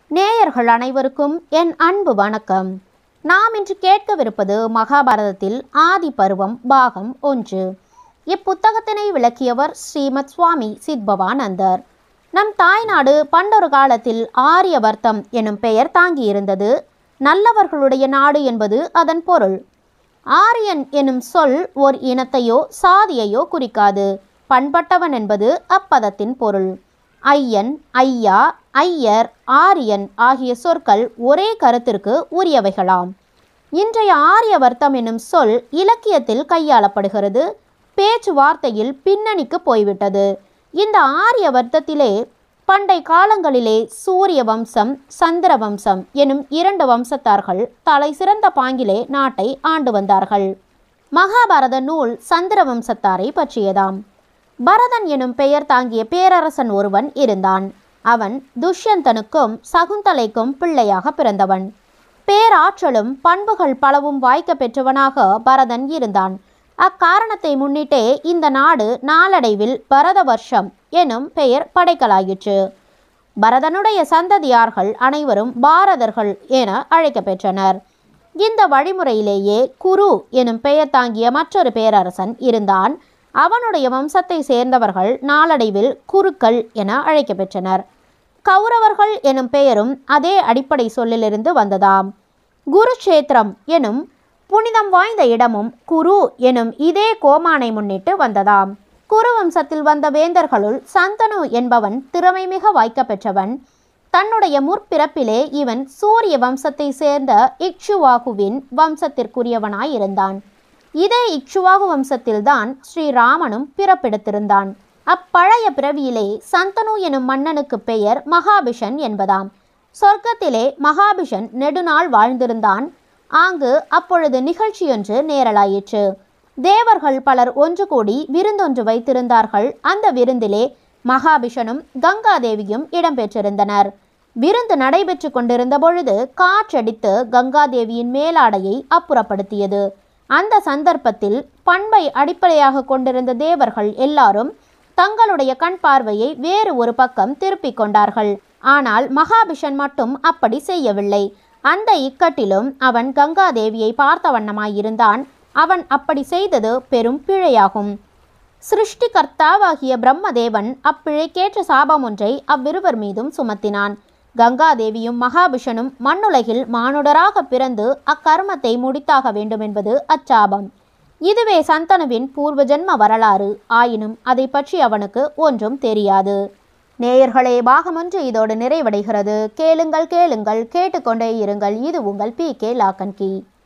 நேயர்கள் அனைவருக்கும் என் அன்பு வணக்கம் நாம் இன்று கேட்கவிருப்பது மகாபாரதத்தில் ஆதி பருவம் பாகம் ஒன்று இப்புத்தகத்தினை விளக்கியவர் ஸ்ரீமத் சுவாமி சித்பவானந்தர் நம் தாய்நாடு பண்டொரு காலத்தில் ஆரியவர்த்தம் எனும் பெயர் தாங்கியிருந்தது நல்லவர்களுடைய நாடு என்பது அதன் பொருள் ஆரியன் எனும் சொல் ஓர் இனத்தையோ சாதியையோ குறிக்காது பண்பட்டவன் என்பது அப்பதத்தின் பொருள் ஐயன் ஐயா ஐயர் ஆரியன் ஆகிய சொற்கள் ஒரே கருத்திற்கு உரியவைகளாம் இன்றைய ஆரியவர்த்தம் என்னும் சொல் இலக்கியத்தில் கையாளப்படுகிறது பேச்சுவார்த்தையில் பின்னணிக்கு போய்விட்டது இந்த ஆரியவர்த்தத்திலே பண்டை காலங்களிலே சூரிய வம்சம் சந்திர வம்சம் எனும் இரண்டு வம்சத்தார்கள் தலை சிறந்த பாங்கிலே நாட்டை ஆண்டு வந்தார்கள் மகாபாரத நூல் சந்திர வம்சத்தாரை பற்றியதாம் பரதன் எனும் பெயர் தாங்கிய பேரரசன் ஒருவன் இருந்தான் அவன் துஷ்யந்தனுக்கும் சகுந்தலைக்கும் பிள்ளையாக பிறந்தவன் பேராற்றலும் பண்புகள் பலவும் வாய்க்க பெற்றவனாக பரதன் இருந்தான் அக்காரணத்தை முன்னிட்டே இந்த நாடு நாளடைவில் பரத வருஷம் எனும் பெயர் படைக்கலாயிற்று பரதனுடைய சந்ததியார்கள் அனைவரும் பாரதர்கள் என அழைக்கப்பெற்றனர் இந்த வழிமுறையிலேயே குரு எனும் பெயர் தாங்கிய மற்றொரு பேரரசன் இருந்தான் அவனுடைய வம்சத்தை சேர்ந்தவர்கள் நாளடைவில் குருக்கள் என அழைக்கப்பெற்றனர் கௌரவர்கள் எனும் பெயரும் அதே அடிப்படை சொல்லிலிருந்து வந்ததாம் குருக்ஷேத்திரம் எனும் புனிதம் வாய்ந்த இடமும் குரு எனும் இதே கோமானை முன்னிட்டு வந்ததாம் குரு வம்சத்தில் வந்த வேந்தர்களுள் சந்தனு என்பவன் திறமை மிக வாய்க்க பெற்றவன் தன்னுடைய முற்பிறப்பிலே இவன் சூரிய வம்சத்தை சேர்ந்த இக்ஷுவாகுவின் வம்சத்திற்குரியவனாயிருந்தான் இதே இக்ஷுவாகு வம்சத்தில்தான் ஸ்ரீராமனும் பிறப்பெடுத்திருந்தான் அப்பழைய பிறவியிலே சந்தனு எனும் மன்னனுக்கு பெயர் மகாபிஷன் என்பதாம் சொர்க்கத்திலே மகாபிஷன் நெடுநாள் வாழ்ந்திருந்தான் ஆங்கு அப்பொழுது நிகழ்ச்சியொன்று நேரலாயிற்று தேவர்கள் பலர் ஒன்று கூடி விருந்தொன்று வைத்திருந்தார்கள் அந்த விருந்திலே மகாபிஷனும் கங்காதேவியும் இடம்பெற்றிருந்தனர் விருந்து நடைபெற்று கொண்டிருந்த பொழுது காற்றடித்து கங்காதேவியின் மேலாடையை அப்புறப்படுத்தியது அந்த சந்தர்ப்பத்தில் பண்பை அடிப்படையாக கொண்டிருந்த தேவர்கள் எல்லாரும் தங்களுடைய கண் பார்வையை வேறு ஒரு பக்கம் திருப்பிக் கொண்டார்கள் ஆனால் மகாபிஷன் மட்டும் அப்படி செய்யவில்லை அந்த இக்கட்டிலும் அவன் கங்காதேவியை பார்த்த வண்ணமாயிருந்தான் அவன் அப்படி செய்தது பெரும் பிழையாகும் சிருஷ்டிகர்த்தாவாகிய பிரம்மதேவன் அப்பிழைக்கேற்ற சாபம் ஒன்றை அவ்விருவர் மீதும் சுமத்தினான் கங்காதேவியும் மகாபிஷனும் மண்ணுலகில் மானுடராக பிறந்து அக்கர்மத்தை முடித்தாக வேண்டும் என்பது அச்சாபம் இதுவே சந்தனுவின் பூர்வ ஜென்ம வரலாறு ஆயினும் அதை பற்றி அவனுக்கு ஒன்றும் தெரியாது நேயர்களே பாகமொன்று இதோடு நிறைவடைகிறது கேளுங்கள் கேளுங்கள் கேட்டுக்கொண்டே இருங்கள் இது உங்கள் பி கே லாக்கன் கி